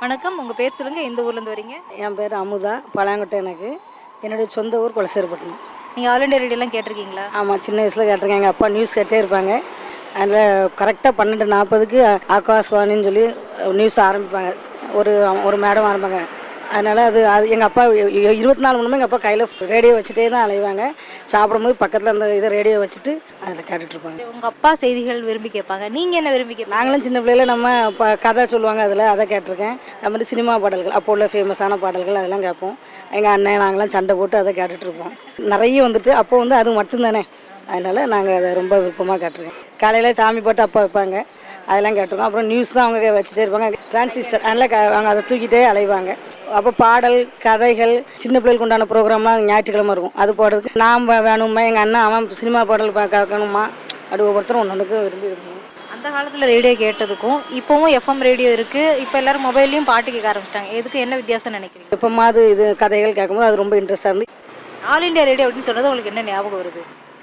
வணக்கம் உங்கள் பேர் சொல்லுங்கள் எந்த ஊர்லேருந்து வரீங்க என் பேர் அமுதா பழாங்கொட்டை எனக்கு என்னுடைய சொந்த ஊர் குலசேரிப்பட்டினம் நீங்கள் ஆல் இண்டியா ரேடியோலாம் கேட்டிருக்கீங்களா ஆமாம் சின்ன வயசில் கேட்டிருக்கேன் எங்கள் அப்பா நியூஸ் கேட்டே இருப்பாங்க அதில் கரெக்டாக பன்னெண்டு நாற்பதுக்கு ஆகாஷ்வாணின்னு சொல்லி நியூஸ் ஆரம்பிப்பாங்க ஒரு ஒரு மேடம் ஆரம்பிப்பாங்க அதனால் அது அது எங்கள் அப்பா இருபத்தி நாலு மணி நேரம் எங்கள் அப்பா கையில் ரேடியோ வச்சுட்டே தான் அலைவாங்க சாப்பிடும்போது பக்கத்தில் அந்த இதை ரேடியோ வச்சுட்டு அதில் கேட்டுட்ருப்பாங்க உங்கள் அப்பா செய்திகள் விரும்பி கேட்பாங்க நீங்கள் என்ன விரும்பி கேட்பாங்க நாங்களும் சின்ன பிள்ளையில நம்ம இப்போ கதை சொல்லுவாங்க அதில் அதை கேட்டிருக்கேன் அது மாதிரி சினிமா பாடல்கள் அப்போ உள்ள ஃபேமஸான பாடல்கள் அதெல்லாம் கேட்போம் எங்கள் அண்ணன் நாங்களாம் சண்டை போட்டு அதை கேட்டுட்டு இருப்போம் நிறைய வந்துட்டு அப்போ வந்து அது மட்டும்தானே அதனால் நாங்கள் அதை ரொம்ப விருப்பமாக கேட்டிருக்கோம் காலையில் சாமி பாட்டு அப்பா வைப்பாங்க அதெல்லாம் கேட்டிருக்கோம் அப்புறம் நியூஸ் தான் அவங்க வச்சுட்டே இருப்பாங்க டிரான்சிஸ்டர் அதனால் க அவங்க அதை தூக்கிட்டே அலைவாங்க அப்போ பாடல் கதைகள் சின்ன பிள்ளைகளுக்கு உண்டான ப்ரோக்ராம்லாம் ஞாயிற்றுக்கிழமை இருக்கும் அது போடுறதுக்கு நாம் வேணுமா எங்கள் அண்ணன் அவன் சினிமா பாடல் பா- கேட்கணுமா அப்படி ஒவ்வொருத்தரும் ஒன்று விரும்பி விரும்புவோம் அந்த காலத்தில் ரேடியோ கேட்டதுக்கும் இப்போவும் எஃப்எம் ரேடியோ இருக்குது இப்போ எல்லாரும் மொபைல்லையும் பாட்டு கேட்க ஆரம்பிச்சிட்டாங்க எதுக்கு என்ன வித்தியாசம் நினைக்கிறீங்க எப்போமாவது இது கதைகள் கேட்கும்போது அது ரொம்ப இன்ட்ரெஸ்டாக இருந்து ஆல் இண்டியா ரேடியோ அப்படின்னு சொன்னது உங்களுக்கு என்ன ஞாபகம் வருது